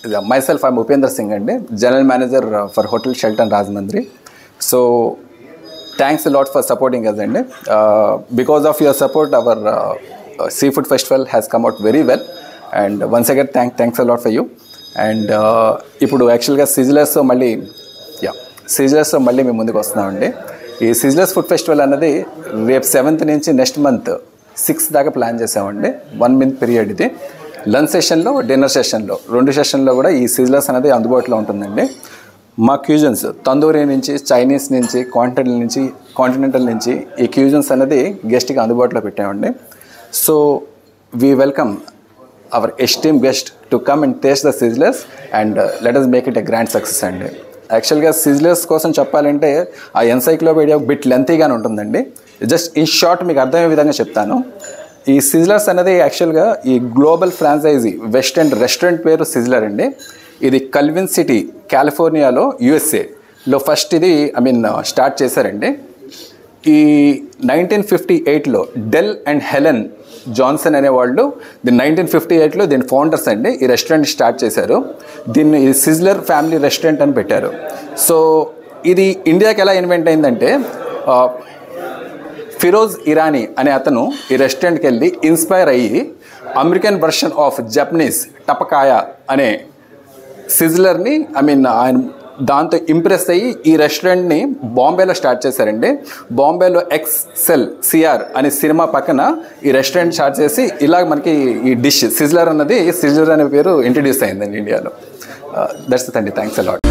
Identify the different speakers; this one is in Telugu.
Speaker 1: myself, I'm Upendra Singh Ande, General Manager uh, for Hotel Shelton Rajmandri. So, thanks a lot for supporting us అండి because of your support our seafood festival has come out very well and once again thank thanks a lot for you and ఇప్పుడు యాక్చువల్గా సిజిలర్స్ మళ్ళీ యా సిజిలర్స్ మళ్ళీ మేము ముందుకు వస్తున్నామండి ఈ సిజిలర్స్ ఫుడ్ ఫెస్టివల్ అన్నది రేపు సెవెంత్ నుంచి నెక్స్ట్ మంత్ సిక్స్ దాకా ప్లాన్ చేసామండి వన్ మంత్ పీరియడ్ ఇది లంచ్ సెషన్లో డిన్నర్ సెషన్లో రెండు సెషన్లో కూడా ఈ సిజిలర్స్ అనేది అందుబాటులో ఉంటుందండి మా క్యూజన్స్ తందూరి నుంచి చైనీస్ నుంచి కాంటినెంటల్ నుంచి కాంటినెంటల్ నుంచి ఈ క్యూజన్స్ అనేది గెస్ట్కి అందుబాటులో పెట్టామండి so we welcome our esteem guest to come and taste the sizzlers and let us make it a grand success అండి యాక్చువల్గా సిజ్లర్స్ కోసం చెప్పాలంటే ఆ ఎన్సైక్లోపీడియా బిట్ లెంతీగానే ఉంటుందండి జస్ట్ ఇన్ షార్ట్ మీకు అర్థమయ్యే విధంగా చెప్తాను ఈ సిజ్లర్స్ అనేది యాక్చువల్గా ఈ global franchisee west and restaurant పేరు సిజ్లర్ అండి ఇది కల్విన్ సిటీ కాలిఫోర్నియాలో యుఎస్ఏలో ఫస్ట్ ఇది ఐ మీన్ స్టార్ట్ చేశారండి ఈ నైన్టీన్ ఫిఫ్టీ ఎయిట్లో డెల్ అండ్ హెలెన్ జాన్సన్ అనేవాళ్ళు దీన్ని నైన్టీన్ ఫిఫ్టీ ఎయిట్లో దీని ఫౌండర్స్ అండి ఈ రెస్టారెంట్ స్టార్ట్ చేశారు దీన్ని ఈ సిజ్లర్ ఫ్యామిలీ రెస్టారెంట్ అని పెట్టారు సో ఇది ఇండియాకి ఎలా ఇన్వెంట్ అయిందంటే ఆ, ఫిరోజ్ ఇరానీ అనే అతను ఈ రెస్టారెంట్కి వెళ్ళి ఇన్స్పైర్ అయ్యి అమెరికన్ వర్షన్ ఆఫ్ జపనీస్ టపకాయ అనే సిజ్లర్ని ఐ మీన్ ఆయన దాంతో ఇంప్రెస్ అయ్యి ఈ రెస్టారెంట్ని బాంబేలో స్టార్ట్ చేశారండి బాంబేలో ఎక్స్సెల్ సిఆర్ అనే సినిమా పక్కన ఈ రెస్టారెంట్ స్టార్ట్ చేసి ఇలాగ మనకి ఈ డిష్ సిజ్లర్ అన్నది సిజ్లర్ అనే పేరు ఇంట్రడ్యూస్ అయిందండి ఇండియాలో దట్స్ అండి థ్యాంక్స్ అలాట్